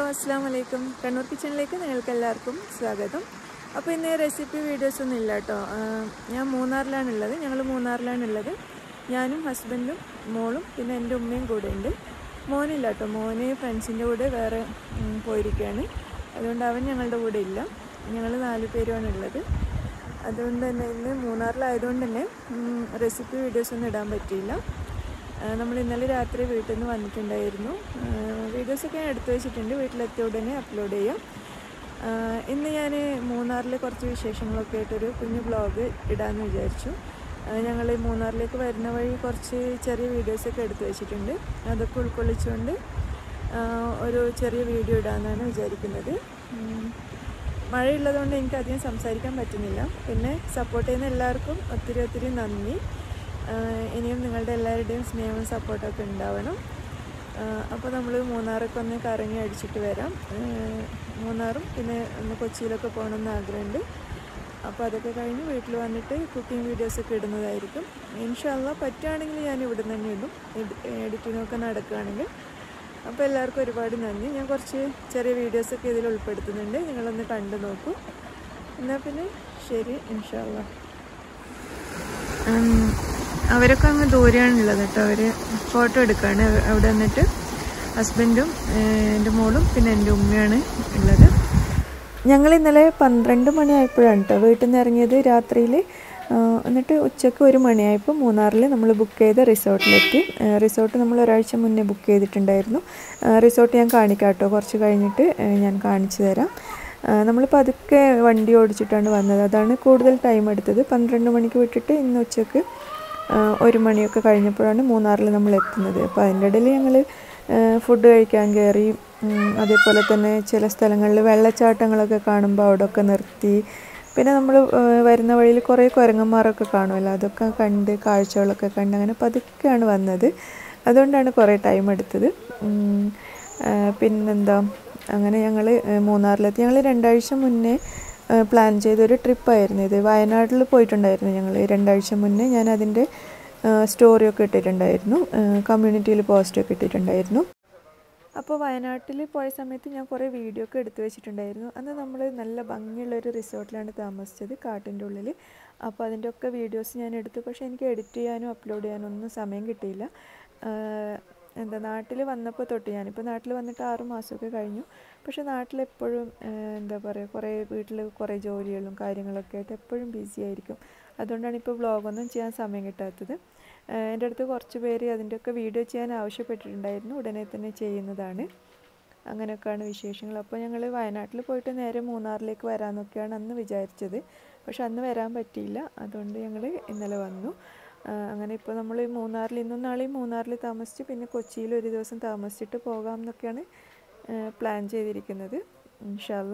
അസ്സാം വലൈക്കും കണ്ണൂർ കിച്ചണിലേക്ക് നിങ്ങൾക്ക് എല്ലാവർക്കും സ്വാഗതം അപ്പോൾ ഇന്ന് റെസിപ്പി വീഡിയോസ് ഒന്നും ഇല്ല കേട്ടോ ഞാൻ മൂന്നാറിലാണുള്ളത് ഞങ്ങൾ മൂന്നാറിലാണുള്ളത് ഞാനും ഹസ്ബൻഡും മോളും പിന്നെ എൻ്റെ ഉമ്മയും കൂടെ ഉണ്ട് മോനില്ല കേട്ടോ മോന് ഫ്രണ്ട്സിൻ്റെ കൂടെ വേറെ ഉം, പോയിരിക്കുകയാണ് അതുകൊണ്ട് അവൻ ഞങ്ങളുടെ കൂടെ ഇല്ല ഞങ്ങൾ നാല് പേരുമാണ് ഉള്ളത് അതുകൊണ്ട് തന്നെ ഇന്ന് മൂന്നാറിലായതുകൊണ്ട് തന്നെ റെസിപ്പി വീഡിയോസ് ഒന്നും ഇടാൻ പറ്റിയില്ല ആ, നമ്മൾ ഇന്നലെ രാത്രി വീട്ടിൽ നിന്ന് വന്നിട്ടുണ്ടായിരുന്നു വീഡിയോസൊക്കെ ഞാൻ എടുത്തു വെച്ചിട്ടുണ്ട് വീട്ടിലെത്തിയ ഉടനെ അപ്ലോഡ് ചെയ്യാം ആ, ഇന്ന് ഞാൻ മൂന്നാറിലെ കുറച്ച് വിശേഷങ്ങളൊക്കെ ആയിട്ടൊരു കുഞ്ഞു ബ്ലോഗ് ഇടാമെന്ന് വിചാരിച്ചു ഞങ്ങൾ മൂന്നാറിലേക്ക് വരുന്ന വഴി കുറച്ച് ചെറിയ വീഡിയോസൊക്കെ എടുത്തു വെച്ചിട്ടുണ്ട് അതൊക്കെ ഉൾക്കൊള്ളിച്ചുകൊണ്ട് ആ, ഒരു ചെറിയ വീഡിയോ ഇടാമെന്നാണ് വിചാരിക്കുന്നത് ഉം. മഴയുള്ളതുകൊണ്ട് എനിക്ക് അധികം സംസാരിക്കാൻ പറ്റുന്നില്ല പിന്നെ സപ്പോർട്ട് ചെയ്യുന്ന എല്ലാവർക്കും ഒത്തിരി ഒത്തിരി നന്ദി ആഹ് ഇനിയും നിങ്ങളുടെ എല്ലാവരുടെയും സ്നേഹവും സപ്പോർട്ടൊക്കെ ഉണ്ടാവണം അപ്പോൾ നമ്മൾ മൂന്നാറൊക്കെ ഒന്ന് കറങ്ങി അടിച്ചിട്ട് വരാം ആഹ് മൂന്നാറും പിന്നെ ഒന്ന് കൊച്ചിയിലൊക്കെ പോകണമെന്ന് ആഗ്രഹമുണ്ട് അപ്പോൾ അതൊക്കെ കഴിഞ്ഞ് വീട്ടിൽ വന്നിട്ട് കുക്കിംഗ് വീഡിയോസൊക്കെ ഇടുന്നതായിരിക്കും ഇൻഷാല്ല പറ്റുകയാണെങ്കിൽ ഞാൻ ഇവിടെ നിന്ന് തന്നെ ഇടും എഡിറ്റിങ്ങൊക്കെ നടക്കുകയാണെങ്കിൽ അപ്പോൾ എല്ലാവർക്കും ഒരുപാട് നന്ദി ഞാൻ കുറച്ച് ചെറിയ വീഡിയോസൊക്കെ ഇതിൽ ഉൾപ്പെടുത്തുന്നുണ്ട് നിങ്ങളൊന്ന് കണ്ടു നോക്കൂ എന്നാൽ പിന്നെ ശരി ഇൻഷാല്ല അവരൊക്കെ അങ്ങ് ദൂരെയാണുള്ളത് കേട്ടോ അവർ ഫോട്ടോ എടുക്കുകയാണ് അവ- അവിടെ വന്നിട്ട് ഹസ്ബൻഡും എൻ്റെ മോളും പിന്നെ എൻ്റെ ഉമ്മയാണ് ഉള്ളത് ഞങ്ങൾ ഇന്നലെ പന്ത്രണ്ട് മണിയായപ്പോഴാണ് കേട്ടോ വീട്ടിൽ നിന്ന് ഇറങ്ങിയത് രാത്രിയിൽ എന്നിട്ട് ഉച്ചയ്ക്ക് ഒരു മണിയായപ്പോൾ മൂന്നാറിൽ നമ്മൾ ബുക്ക് ചെയ്ത റിസോർട്ടിലെത്തി റിസോർട്ട് നമ്മൾ ഒരാഴ്ച മുന്നേ ബുക്ക് ചെയ്തിട്ടുണ്ടായിരുന്നു റിസോർട്ട് ഞാൻ കാണിക്കാം കേട്ടോ കുറച്ച് കഴിഞ്ഞിട്ട് ആ, ഞാൻ കാണിച്ചു തരാം നമ്മൾ പതുക്കെ വണ്ടി ഓടിച്ചിട്ടാണ് വന്നത് അതാണ് കൂടുതൽ ടൈം എടുത്തത് പന്ത്രണ്ട് മണിക്ക് വിട്ടിട്ട് ഇന്ന് ഉച്ചയ്ക്ക് ആ, ഒരു മണിയൊക്കെ കഴിഞ്ഞപ്പോഴാണ് മൂന്നാറിൽ നമ്മൾ എത്തുന്നത് അപ്പോൾ അതിൻ്റെ ഇടയിൽ ഞങ്ങൾ ഫുഡ് കഴിക്കാൻ കയറി ഉം, അതേപോലെ തന്നെ ചില സ്ഥലങ്ങളിൽ വെള്ളച്ചാട്ടങ്ങളൊക്കെ കാണുമ്പോൾ അവിടെയൊക്കെ നിർത്തി പിന്നെ നമ്മൾ വരുന്ന വഴിയിൽ കുറേ കുരങ്ങന്മാരൊക്കെ കാണുമല്ലോ അതൊക്കെ കണ്ട് കാഴ്ചകളൊക്കെ കണ്ട് അങ്ങനെ പതുക്കെയാണ് വന്നത് അതുകൊണ്ടാണ് കുറേ ടൈം എടുത്തത് ഉം, ആ, പിന്നെന്താ അങ്ങനെ ഞങ്ങൾ മൂന്നാറിലെത്തി ഞങ്ങൾ രണ്ടാഴ്ച മുന്നേ ആ, പ്ലാൻ ചെയ്തൊരു ട്രിപ്പായിരുന്നു ഇത് വയനാട്ടിൽ പോയിട്ടുണ്ടായിരുന്നു ഞങ്ങൾ രണ്ടാഴ്ച മുന്നേ ഞാൻ അതിൻ്റെ സ്റ്റോറിയൊക്കെ ഇട്ടിട്ടുണ്ടായിരുന്നു കമ്മ്യൂണിറ്റിയിൽ പോസ്റ്റൊക്കെ ഇട്ടിട്ടുണ്ടായിരുന്നു അപ്പോൾ വയനാട്ടിൽ പോയ സമയത്ത് ഞാൻ കുറേ വീഡിയോ ഒക്കെ എടുത്തു വെച്ചിട്ടുണ്ടായിരുന്നു അന്ന് നമ്മൾ നല്ല ഭംഗിയുള്ളൊരു റിസോർട്ടിലാണ് താമസിച്ചത് കാട്ടിൻ്റെ ഉള്ളിൽ അപ്പോൾ അതിൻ്റെ ഒക്കെ വീഡിയോസ് ഞാൻ എടുത്തു പക്ഷേ എനിക്ക് എഡിറ്റ് ചെയ്യാനും അപ്ലോഡ് ചെയ്യാനും ഒന്നും സമയം കിട്ടിയില്ല ആഹ് എന്താ നാട്ടിൽ വന്നപ്പോൾ തൊട്ട് ഞാനിപ്പോൾ നാട്ടിൽ വന്നിട്ട് ആറ് മാസമൊക്കെ കഴിഞ്ഞു പക്ഷേ നാട്ടിലെപ്പോഴും ആഹ് എന്താ പറയുക കുറേ വീട്ടിൽ കുറേ ജോലികളും കാര്യങ്ങളൊക്കെ ആയിട്ട് എപ്പോഴും ബിസി ആയിരിക്കും അതുകൊണ്ടാണ് ഇപ്പോൾ വ്ളോഗൊന്നും ചെയ്യാൻ സമയം കിട്ടാത്തത് ആഹ് എൻ്റെ അടുത്ത് കുറച്ച് പേര് അതിൻ്റെയൊക്കെ വീഡിയോ ചെയ്യാൻ ആവശ്യപ്പെട്ടിട്ടുണ്ടായിരുന്നു ഉടനെ തന്നെ ചെയ്യുന്നതാണ് അങ്ങനെയൊക്കെയാണ് വിശേഷങ്ങൾ അപ്പോൾ ഞങ്ങൾ വയനാട്ടിൽ പോയിട്ട് നേരെ മൂന്നാറിലേക്ക് വരാമെന്നൊക്കെയാണ് അന്ന് വിചാരിച്ചത് പക്ഷെ അന്ന് വരാൻ പറ്റിയില്ല അതുകൊണ്ട് ഞങ്ങൾ ഇന്നലെ വന്നു ആ, അങ്ങനെ ഇപ്പോൾ നമ്മൾ മൂന്നാറിൽ ഇന്നും നാളെയും മൂന്നാറിൽ താമസിച്ച് പിന്നെ കൊച്ചിയിൽ ഒരു ദിവസം താമസിച്ചിട്ട് പോകാം എന്നൊക്കെയാണ് പ്ലാൻ ചെയ്തിരിക്കുന്നത് ഇൻഷാല്ല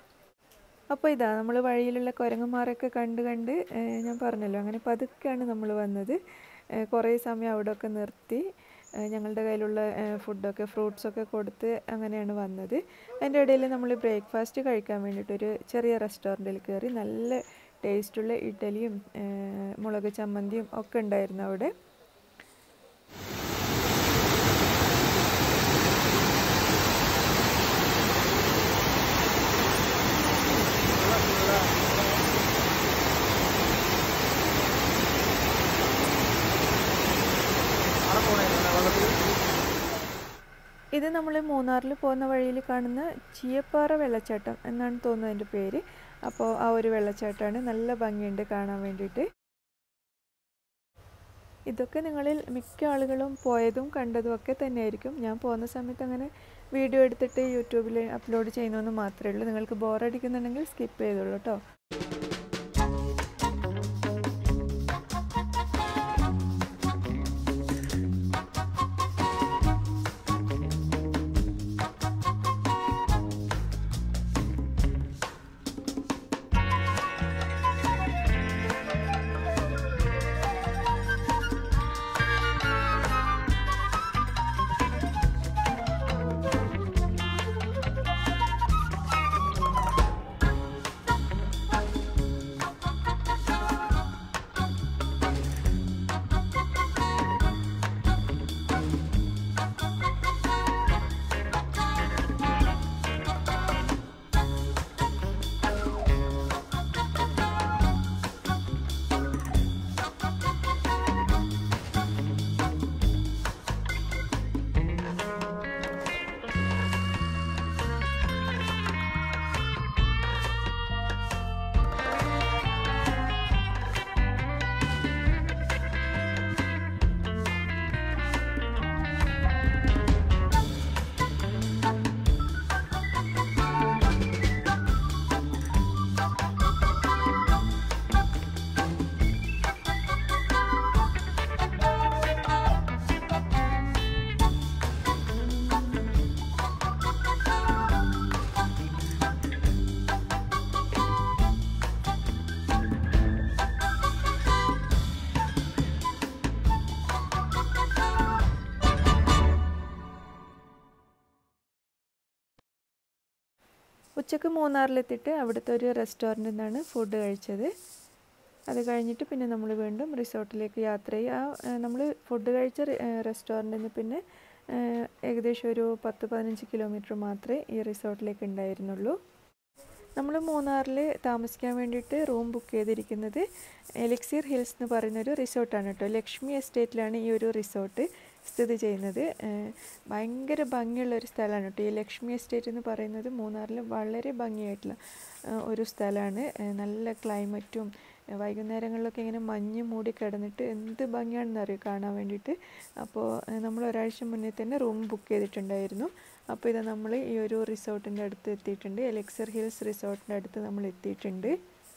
അപ്പോൾ ഇതാ നമ്മൾ വഴിയിലുള്ള കുരങ്ങന്മാരൊക്കെ കണ്ട് കണ്ട് ഏഹ് ഞാൻ പറഞ്ഞല്ലോ അങ്ങനെ പതുക്കെയാണ് നമ്മൾ വന്നത് ഏഹ് കുറേ സമയം അവിടെയൊക്കെ നിർത്തി ഏഹ് ഞങ്ങളുടെ കയ്യിലുള്ള ഏഹ് ഫുഡൊക്കെ ഫ്രൂട്ട്സൊക്കെ കൊടുത്ത് അങ്ങനെയാണ് വന്നത് അതിൻ്റെ ഇടയിൽ നമ്മൾ ബ്രേക്ക്ഫാസ്റ്റ് കഴിക്കാൻ വേണ്ടിയിട്ടൊരു ചെറിയ റെസ്റ്റോറൻറ്റിൽ കയറി നല്ല ടേസ്റ്റുള്ള ഇഡ്ഡലിയും ഏഹ് മുളക് ചമ്മന്തിയും ഒക്കെ ഉണ്ടായിരുന്നു അവിടെ ഇത് നമ്മൾ മൂന്നാറിൽ പോകുന്ന വഴിയിൽ കാണുന്ന ചീയപ്പാറ വെള്ളച്ചാട്ടം എന്നാണ് തോന്നുന്നത് അതിൻ്റെ പേര് അപ്പോൾ ആ ഒരു വെള്ളച്ചാട്ടമാണ് നല്ല ഭംഗിയുണ്ട് കാണാൻ വേണ്ടിയിട്ട് ഇതൊക്കെ നിങ്ങളിൽ മിക്ക ആളുകളും പോയതും കണ്ടതും ഒക്കെ തന്നെയായിരിക്കും ഞാൻ പോകുന്ന സമയത്ത് അങ്ങനെ വീഡിയോ എടുത്തിട്ട് യൂട്യൂബിൽ അപ്ലോഡ് ചെയ്യുന്നതെന്ന് മാത്രമേ ഉള്ളൂ നിങ്ങൾക്ക് ബോറടിക്കുന്നുണ്ടെങ്കിൽ സ്കിപ്പ് ചെയ്തോളൂ കേട്ടോ ഉച്ചക്ക് മൂന്നാറിലെത്തിയിട്ട് അവിടുത്തെ ഒരു റെസ്റ്റോറൻറ്റിൽ നിന്നാണ് ഫുഡ് കഴിച്ചത് അത് കഴിഞ്ഞിട്ട് പിന്നെ നമ്മൾ വീണ്ടും റിസോർട്ടിലേക്ക് യാത്ര ചെയ്യും ആ നമ്മൾ ഫുഡ് കഴിച്ച റെസ്റ്റോറൻറ്റിൽ നിന്ന് പിന്നെ ഏകദേശം ഒരു പത്ത് പതിനഞ്ച് കിലോമീറ്റർ മാത്രമേ ഈ റിസോർട്ടിലേക്ക് ഉണ്ടായിരുന്നുള്ളൂ നമ്മൾ മൂന്നാറിൽ താമസിക്കാൻ വേണ്ടിയിട്ട് റൂം ബുക്ക് ചെയ്തിരിക്കുന്നത് എലിക്സിർ ഹിൽസ് എന്ന് പറയുന്നൊരു റിസോർട്ടാണ് കേട്ടോ ലക്ഷ്മി എസ്റ്റേറ്റിലാണ് ഈ ഒരു റിസോർട്ട് സ്ഥിതി ചെയ്യുന്നത് ഭയങ്കര ഭംഗിയുള്ള ഒരു സ്ഥലമാണ് കേട്ടോ ഈ ലക്ഷ്മി എസ്റ്റേറ്റ് എന്ന് പറയുന്നത് മൂന്നാറിൽ വളരെ ഭംഗിയായിട്ടുള്ള ഒരു സ്ഥലമാണ് നല്ല ക്ലൈമറ്റും വൈകുന്നേരങ്ങളിലൊക്കെ ഇങ്ങനെ മഞ്ഞ് മൂടി കിടന്നിട്ട് എന്ത് ഭംഗിയാണെന്ന് അറിയോ കാണാൻ വേണ്ടിയിട്ട് അപ്പോൾ നമ്മൾ ഒരാഴ്ച മുന്നേ തന്നെ റൂം ബുക്ക് ചെയ്തിട്ടുണ്ടായിരുന്നു അപ്പോൾ ഇത് നമ്മൾ ഈ ഒരു റിസോർട്ടിൻ്റെ അടുത്ത് എത്തിയിട്ടുണ്ട് എലക്സർ ഹിൽസ് റിസോർട്ടിൻ്റെ അടുത്ത് നമ്മൾ എത്തിയിട്ടുണ്ട്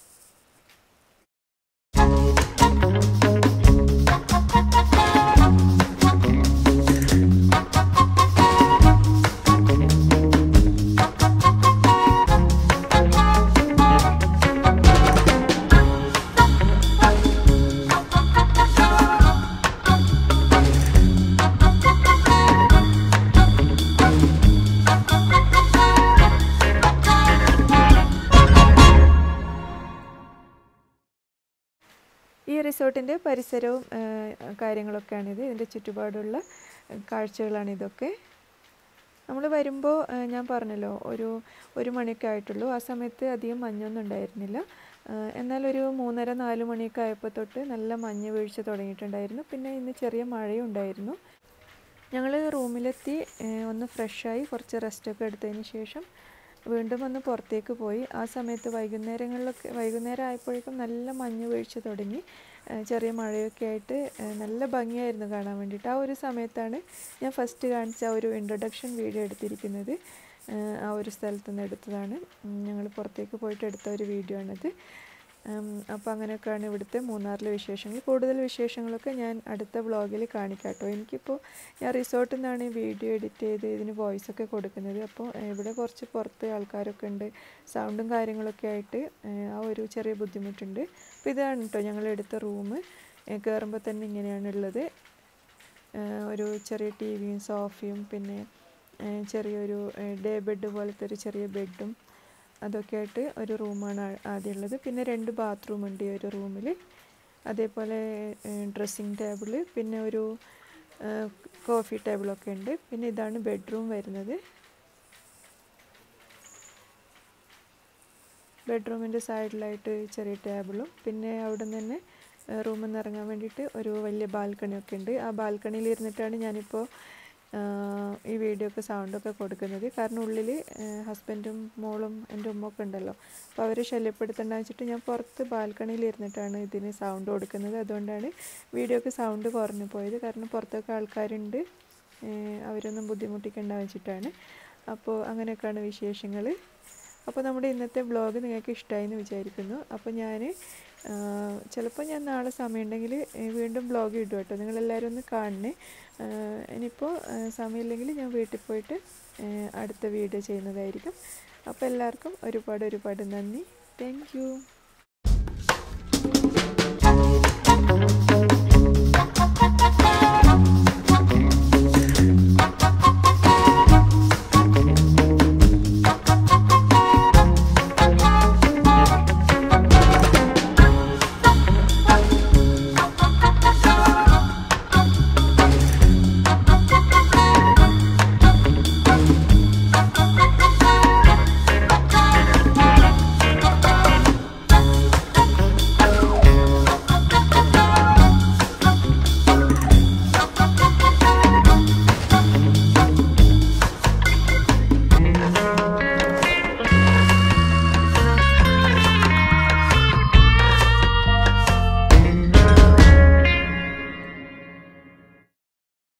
ഈ റിസോർട്ടിൻ്റെ പരിസരവും കാര്യങ്ങളൊക്കെയാണിത് ഇതിൻ്റെ ചുറ്റുപാടുള്ള കാഴ്ചകളാണ് ഇതൊക്കെ നമ്മൾ വരുമ്പോൾ ഞാൻ പറഞ്ഞല്ലോ ഒരു ഒരു മണിയൊക്കെ ആയിട്ടുള്ളൂ ആ സമയത്ത് അധികം മഞ്ഞൊന്നും ഉണ്ടായിരുന്നില്ല എന്നാൽ ഒരു മൂന്നര നാല് മണിയൊക്കെ ആയപ്പോൾ തൊട്ട് നല്ല മഞ്ഞ് വീഴ്ച തുടങ്ങിയിട്ടുണ്ടായിരുന്നു പിന്നെ ഇന്ന് ചെറിയ മഴയും ഉണ്ടായിരുന്നു ഞങ്ങൾ റൂമിലെത്തി ഒന്ന് ഫ്രഷായി കുറച്ച് റെസ്റ്റൊക്കെ എടുത്തതിന് ശേഷം വീണ്ടും ഒന്ന് പുറത്തേക്ക് പോയി ആ സമയത്ത് വൈകുന്നേരങ്ങളിലൊക്കെ വൈകുന്നേരം ആയപ്പോഴേക്കും നല്ല മഞ്ഞ് വീഴ്ച തുടങ്ങി ചെറിയ മഴയൊക്കെ ആയിട്ട് നല്ല ഭംഗിയായിരുന്നു കാണാൻ വേണ്ടിയിട്ട് ആ ഒരു സമയത്താണ് ഞാൻ ഫസ്റ്റ് കാണിച്ച ആ ഒരു ഇൻട്രൊഡക്ഷൻ വീഡിയോ എടുത്തിരിക്കുന്നത് ആ ഒരു സ്ഥലത്തു നിന്ന് എടുത്തതാണ് ഞങ്ങൾ പുറത്തേക്ക് പോയിട്ട് എടുത്ത ഒരു വീഡിയോ ആണിത് അപ്പോൾ അങ്ങനെയൊക്കെയാണ് ഇവിടുത്തെ മൂന്നാറിലെ വിശേഷങ്ങൾ കൂടുതൽ വിശേഷങ്ങളൊക്കെ ഞാൻ അടുത്ത വ്ളോഗിൽ കാണിക്കാം കേട്ടോ എനിക്കിപ്പോൾ ഞാൻ റിസോർട്ടിൽ നിന്നാണ് ഈ വീഡിയോ എഡിറ്റ് ചെയ്ത് ഇതിന് വോയിസ് ഒക്കെ കൊടുക്കുന്നത് അപ്പോൾ ഇവിടെ കുറച്ച് പുറത്ത് ആൾക്കാരൊക്കെ ഉണ്ട് സൗണ്ടും കാര്യങ്ങളൊക്കെ ആയിട്ട് ആ ഒരു ചെറിയ ബുദ്ധിമുട്ടുണ്ട് അപ്പോൾ ഇതാണ് കേട്ടോ ഞങ്ങൾ എടുത്ത റൂം കയറുമ്പോൾ തന്നെ ഇങ്ങനെയാണുള്ളത് ഒരു ചെറിയ ടി വിയും സോഫയും പിന്നെ ചെറിയൊരു ഡേ ബെഡ് പോലത്തെ ഒരു ചെറിയ ബെഡും അതൊക്കെ ആയിട്ട് ഒരു റൂമാണ് ആദ്യമുള്ളത് പിന്നെ രണ്ട് ബാത്റൂം ഉണ്ട് ഈ ഒരു റൂമിൽ അതേപോലെ ഡ്രസ്സിങ് ടേബിള് പിന്നെ ഒരു കോഫി ടേബിളൊക്കെ ഉണ്ട് പിന്നെ ഇതാണ് ബെഡ്റൂം വരുന്നത് ബെഡ്റൂമിൻ്റെ സൈഡിലായിട്ട് ചെറിയ ടേബിളും പിന്നെ അവിടെ നിന്ന് തന്നെ റൂമിൽ നിന്ന് ഇറങ്ങാൻ വേണ്ടിയിട്ട് ഒരു വലിയ ബാൽക്കണിയൊക്കെ ഉണ്ട് ആ ബാൽക്കണിയിൽ ഇരുന്നിട്ടാണ് ഞാനിപ്പോൾ ഈ വീഡിയോ ഒക്കെ സൗണ്ടൊക്കെ കൊടുക്കുന്നത് കാരണം ഉള്ളിൽ ഹസ്ബൻഡും മോളും എൻ്റെ ഉമ്മൊക്കെ ഉണ്ടല്ലോ അപ്പോൾ അവരെ ശല്യപ്പെടുത്തേണ്ട വെച്ചിട്ട് ഞാൻ പുറത്ത് ബാൽക്കണിയിൽ ഇരുന്നിട്ടാണ് ഇതിന് സൗണ്ട് കൊടുക്കുന്നത് അതുകൊണ്ടാണ് വീഡിയോക്ക് സൗണ്ട് കുറഞ്ഞു പോയത് കാരണം പുറത്തൊക്കെ ആൾക്കാരുണ്ട് അവരൊന്നും ബുദ്ധിമുട്ടിക്കേണ്ട വെച്ചിട്ടാണ് അപ്പോൾ അങ്ങനെയൊക്കെയാണ് വിശേഷങ്ങൾ അപ്പോൾ നമ്മുടെ ഇന്നത്തെ വ്ളോഗ് നിങ്ങൾക്ക് ഇഷ്ടമായി എന്ന് വിചാരിക്കുന്നു അപ്പോൾ ഞാൻ ചിലപ്പോൾ ഞാൻ നാളെ സമയമുണ്ടെങ്കിൽ വീണ്ടും വ്ളോഗ് ഇടും കേട്ടോ നിങ്ങളെല്ലാവരും ഒന്ന് കാണണേ ഇനിയിപ്പോൾ സമയമില്ലെങ്കിൽ ഞാൻ വീട്ടിൽ പോയിട്ട് അടുത്ത വീഡിയോ ചെയ്യുന്നതായിരിക്കും അപ്പോൾ എല്ലാവർക്കും ഒരുപാട് ഒരുപാട് നന്ദി താങ്ക്